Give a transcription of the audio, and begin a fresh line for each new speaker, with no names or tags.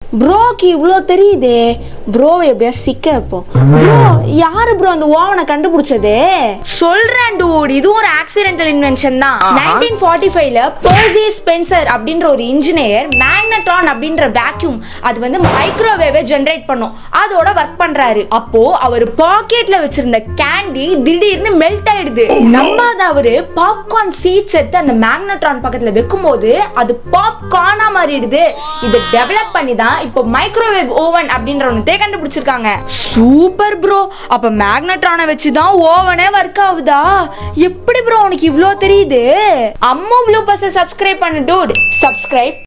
ப்ரோக்கு இவ்வளோ தெரியுதே ப்ரோவை எப்படியா சிக்க வைப்போம் ப்ரோ யாரு ப்ரோ அந்த ஓவனை கண்டுபிடிச்சது சொல்றேன் டூட் இது ஒரு ஆக்சிடென்டல் இன்வென்ஷன் தான் நைன்டீன் ஃபார்ட்டி ஃபைவ்ல பர்சி ஸ்பென்சர் அப்படின்ற ஒரு இன்ஜினியர் மேக்னட்ரான் அப்படின்ற வேக்யூம் அது வந்து மைக்ரோவேவை ஜெனரேட் பண்ணும் அதோட ஒர்க் பண்றாரு அப்போ அவர் பாக்கெட்ல வச்சிருந்த கேண்டி திடீர்னு மெல்ட் ஆயிடுது நம்பாத அவரு பாப்கார்ன் சீட்ஸ் எடுத்து அந்த மேக்னட்ரான் பக்கத்துல வைக்கும்போது அது பாப்கார்னா மாறிடுது இதை டெவலப் பண்ணி தான் இப்போ மைக்ரோவேவ் ஓவன் அப்படின்ற ஒன்றே கண்டுபிடிச்சிருக்காங்க சூப்பர் ப்ரோ அப்ப மேக்னட்ரானை வச்சு தான் ஓவனே ஒர்க் ஆகுதா எப்படி ப்ரோ உனக்கு இவ்ளோ தெரியுது அம்மு ப்ளூ பஸ் சப்ஸ்கிரைப் பண்ணு டூட் சப்ஸ்கிரைப்